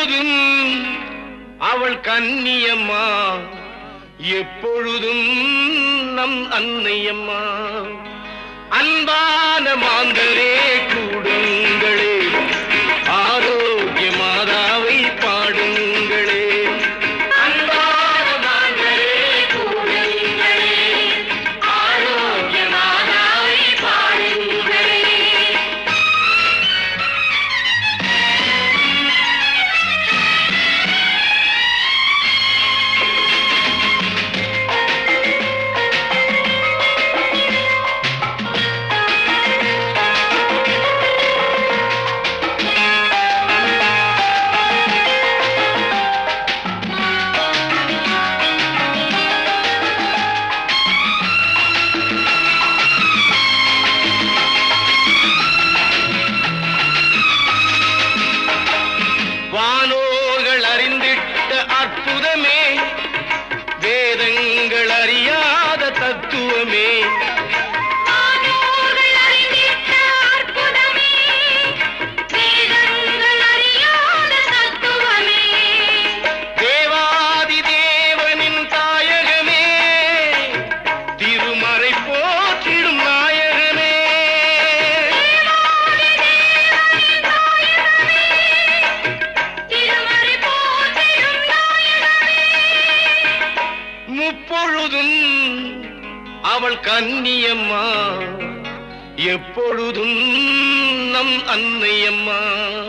முப்பொழுதும் அவள் கன்னியம்மா எப்பொழுதும் நம் அன்னையம்மா அன்பான மாந்தரே கூடுங்களே ஆரோக்கிய மாதாவை பாடுங்களே அன்பான மாந்தரே கூடுங்களே ஆரோக்கிய மாதாவை பாடுங்களே வானோர்கள் அறிந்திட்ட அற்புதமே வேதங்கள் அறியாத தத்துவமே வானோர்கள் அறிந்திட்ட அற்புதமே வேதங்கள் அறியாத தத்துவமே தேவாதி தேவனின் தாயகமே திருமறை போற்றிடும் நாயகமே திருமறை போற்றிடும் நாயகமே முப்பொழுதும் அவள் கன்னியம்மா எப்பொழுதும் நம் அன்னையம்மா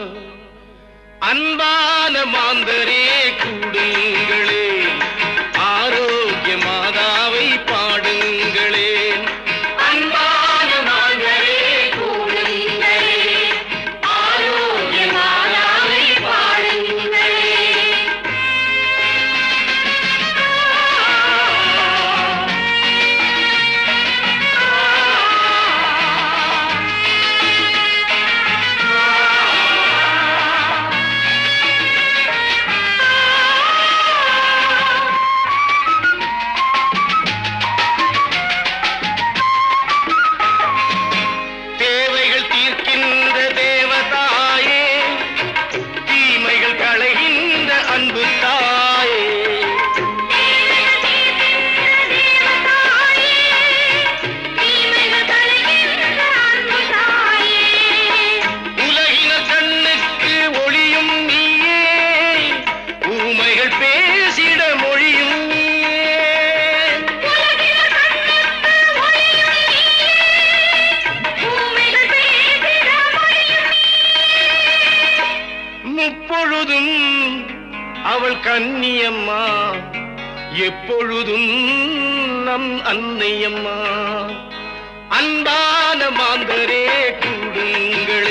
அன்பான மாந்தரே கூடுங்களே ஆரோக்கிய மாதாவை பாடுங்களே அன்பான மாந்தரே கூடுங்களே ஆரோக்கிய மாதாவை பாடுங்களே தேவைகள் தீர்க்கின்ற தேவதாயே தீமைகள் களைகின்ற அன்பு தாயே தேவதாயே தீமைகள் களைகின்ற அன்பு தாயே உலகினர் கண்ணுக்கு ஒளியும் நீயே ஊமைகள் பேசிட மொழியும் நீயே உலகினர் கண்ணுக்கு ஒளியும் நீயே பூமிகள் பேசிட மொழியும் முப்பொழுதும் அவள் கன்னியம்மா எப்பொழுதும் நம் அன்னையம்மா அன்பான மாந்தரே கூடுங்களே